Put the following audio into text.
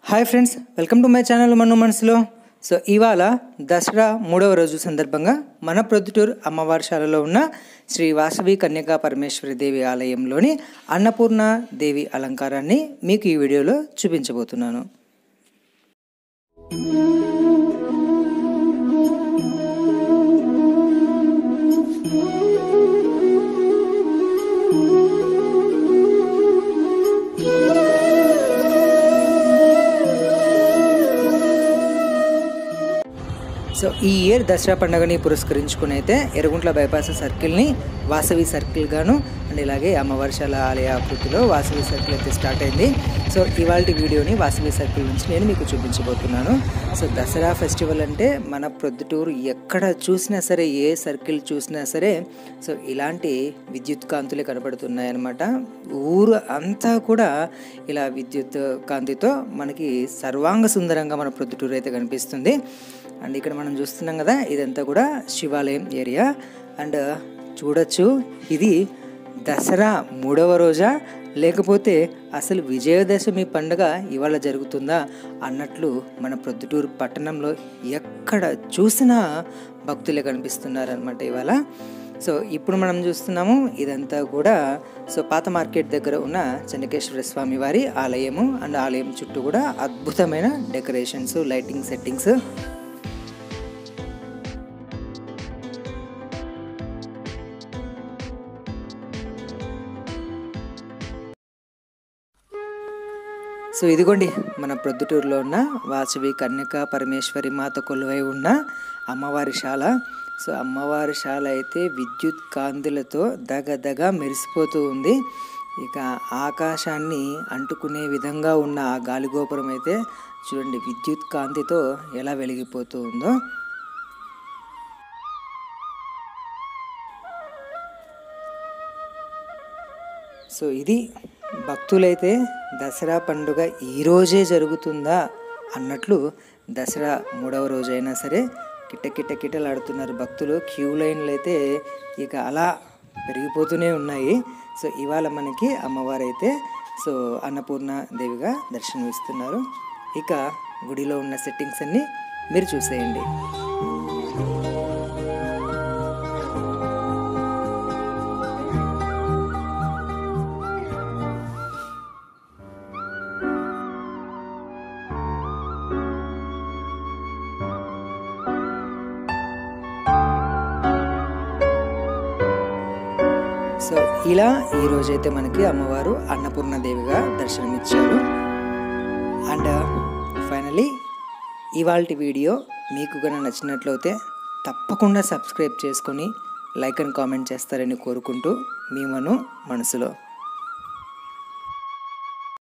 hi friends welcome to my channel Mannu మనసులో so ఇవాళ దసరా మూడవ రోజు సందర్భంగా మన ప్రొద్దుటూరు అమ్మవారిశాలలో ఉన్న శ్రీ వాసవి కన్యకా పరమేశ్వరి దేవి ఆలయంలోని అన్నపూర్ణ దేవి అలంకారాన్ని మీకు ఈ వీడియోలో చూపించబోతున్నాను సో ఈ ఇయర్ దసరా పండుగని పురస్కరించుకుని అయితే ఎరుగుంట్ల బైపాస్ సర్కిల్ని వాసవి సర్కిల్ గాను అండ్ ఇలాగే అమ్మవర్షాల ఆలయ ఆకృతిలో వాసవి సర్కిల్ అయితే స్టార్ట్ అయింది సో ఇవాళ వీడియోని వాసవి సర్కిల్ నుంచి నేను మీకు చూపించబోతున్నాను సో దసరా ఫెస్టివల్ అంటే మన ప్రొద్దుటూరు ఎక్కడ చూసినా సరే ఏ సర్కిల్ చూసినా సరే సో ఇలాంటి విద్యుత్ కాంతులే కనపడుతున్నాయి అన్నమాట ఊరు అంతా కూడా ఇలా విద్యుత్ కాంతితో మనకి సర్వాంగ సుందరంగా మన ప్రొద్దుటూరు అయితే కనిపిస్తుంది అండ్ ఇక్కడ మనం చూస్తున్నాం కదా ఇదంతా కూడా శివాలయం ఏరియా అండ్ చూడొచ్చు ఇది దసరా మూడవ రోజా లేకపోతే అసలు విజయదశమి పండుగ ఇవాళ జరుగుతుందా అన్నట్లు మన ప్రొద్దుటూరు పట్టణంలో ఎక్కడ చూసినా భక్తులే కనిపిస్తున్నారనమాట ఇవాళ సో ఇప్పుడు మనం చూస్తున్నాము ఇదంతా కూడా సో పాత మార్కెట్ దగ్గర ఉన్న చెన్నకేశ్వర స్వామి వారి ఆలయము అండ్ ఆలయం చుట్టూ కూడా అద్భుతమైన డెకరేషన్స్ లైటింగ్ సెట్టింగ్స్ సో ఇదిగోండి మన ప్రొద్దుటూరులో ఉన్న వాసవి కన్యక పరమేశ్వరి మాత కొలువై ఉన్న అమ్మవారి శాల సో అమ్మవారి శాల అయితే విద్యుత్ కాంతులతో దగ దగ మెరిసిపోతూ ఉంది ఇక ఆకాశాన్ని అంటుకునే విధంగా ఉన్న ఆ గాలిగోపురం అయితే చూడండి విద్యుత్ కాంతితో ఎలా వెలిగిపోతూ ఉందో సో ఇది భక్తులైతే దసరా పండుగ ఈరోజే జరుగుతుందా అన్నట్లు దసరా మూడవ రోజైనా సరే కిట్ట కిట్ట కిట్టలాడుతున్నారు భక్తులు క్యూ లైన్లు అయితే ఇక అలా పెరిగిపోతూనే ఉన్నాయి సో ఇవాళ మనకి అమ్మవారు అయితే సో అన్నపూర్ణ దేవిగా దర్శనమిస్తున్నారు ఇక గుడిలో ఉన్న సెట్టింగ్స్ అన్నీ మీరు చూసేయండి సో ఇలా ఈరోజైతే మనకి అమ్మవారు అన్నపూర్ణదేవిగా దర్శనమిచ్చారు అండ్ ఫైనలీ ఇవాళ వీడియో మీకు కనుక నచ్చినట్లయితే తప్పకుండా సబ్స్క్రైబ్ చేసుకొని లైక్ అండ్ కామెంట్ చేస్తారని కోరుకుంటూ మీ మను మనసులో